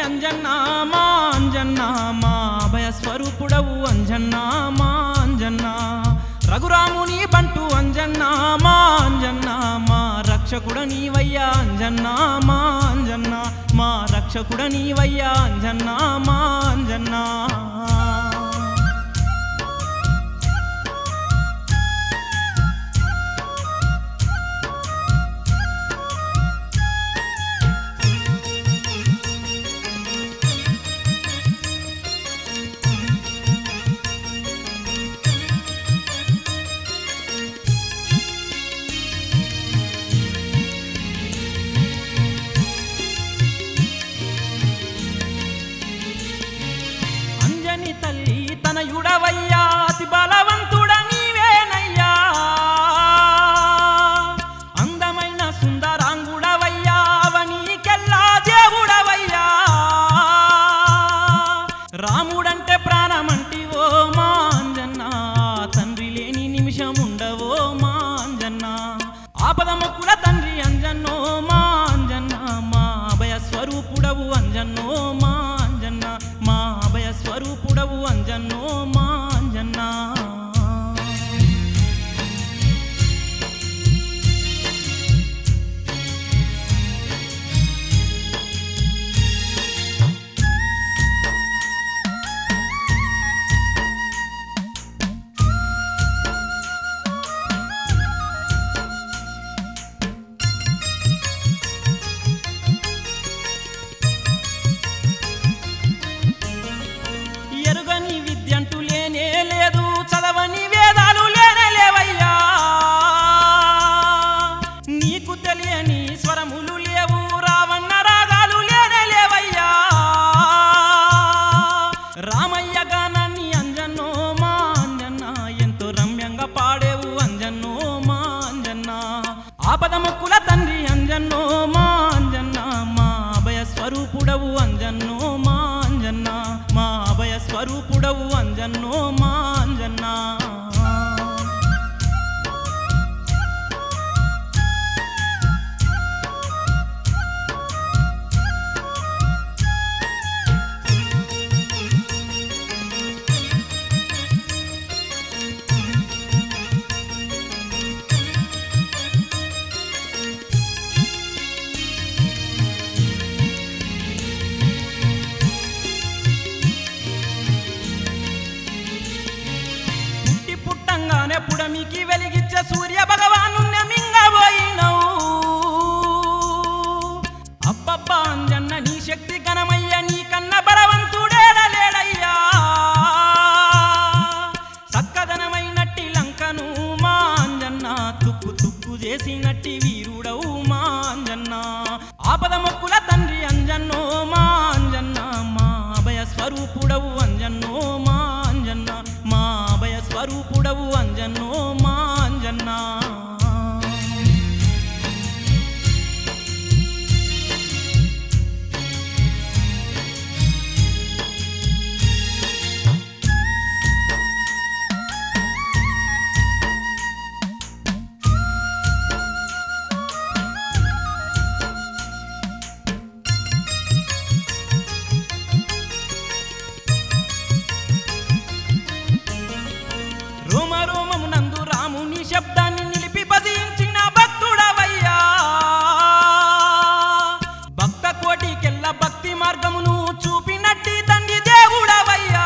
అంజన్నా మా అంజన్నా మా అభయ స్వరూపుడవు అంజన్నా మా అంజన్నా రఘురాముని బంటు అంజన్నా మా అంజన్నా మా రక్షకుడ నీవయ్యా అంజన్నా మా అంజన్నా మా రక్షకుడ నీవయ్యా అంజన్నా మా అంజన్నా అంజని తల్లి తనయుడవయ్యా అతి బలవంతుడ నీవేనయ్యా అందమైన సుందరాంగుడవయ్యా అవనీకెల్లా దేవుడవయ్యా రాముడంటే ప్రాణమంటివో మా అంజన్న తండ్రి లేని నిమిషం ఉండవో మా అంజన్న ఆపద మొక్కుల తండ్రి అంజన్నో మా అంజన్న మా అభయ స్వరూపుడవు అంజన్నో మా అంజన్న మా అభయ స్వరూపుడవు అంజన్నో మా అంజన్నా ఎరుగని విద్యంటూ లేనే లేదు చదవని వేదాలు లేనే లేవయ్యా నీకు తెలియని స్వరములు లేవు రావన్న రాగాలు లేనే లేవయ్యా రామయ్య గానాన్ని అంజన్నో మా అంజన్న ఎంతో రమ్యంగా పాడేవు అంజన్నో మా అంజన్న ఆపద మొక్కుల తండ్రి అంజన్నో మా అంజన్న మా అభయ స్వరూపుడవు అంజన్నో మా అంజన్న మా అభయ స్వరూపుడవు అంజన్నో మా అంజన్నా పుట్టి పుట్టంగానే పుడమికి వెలిగించే సూర్య భగవాను మింగబోయినవు అబ్బబ్బా అంజన్న నీ శక్తి ఘనమయ్య నీ కన్న బలవంతుడేడలేడయ్యా సక్కదనమైనట్టి లంకను మా అంజన్న తుక్కు తుక్కు చేసినట్టి వీరుడవు మా అంజన్న ఆపద మొక్కుల తండ్రి అంజన్నో మా అంజన్న మా అభయ స్వరూపుడవు అంజన్నో మా అంజన్న మా అభయ స్వరూపుడవు అంజన్నో మా అంజన్నా రోమ రోమమునందు రాముని శబ్దాన్ని నిలిపి భజించిన భక్తుడవయ్యా భక్త కోటికెల్ల భక్తి మార్గమును చూపినట్టి తండ్రి దేవుడవయ్యా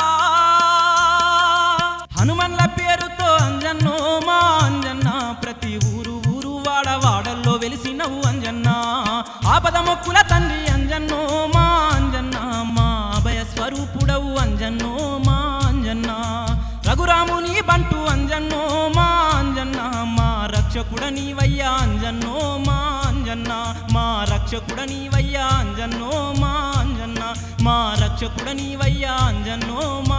హనుమన్ల పేరుతో అంజన్నో మా అంజన్న ప్రతి ఊరు ఊరు వాడ వాడల్లో వెలిసినవు అంజన్న ఆపద మొక్కుల తండ్రి అంజన్నో మా అంజన్న మా అభయ స్వరూపుడవు అంజన్నో మా అంజన్న రఘురాముని బంటు అంజన్నో మా అంజన్న మా రక్షకుడ నీవయ్యా అంజన్నో మా అంజన్న మా రక్షకుడ నీవయ్యా అంజన్నో మా అంజన్న మా రక్షకుడ నీవయ్యా అంజన్నో మా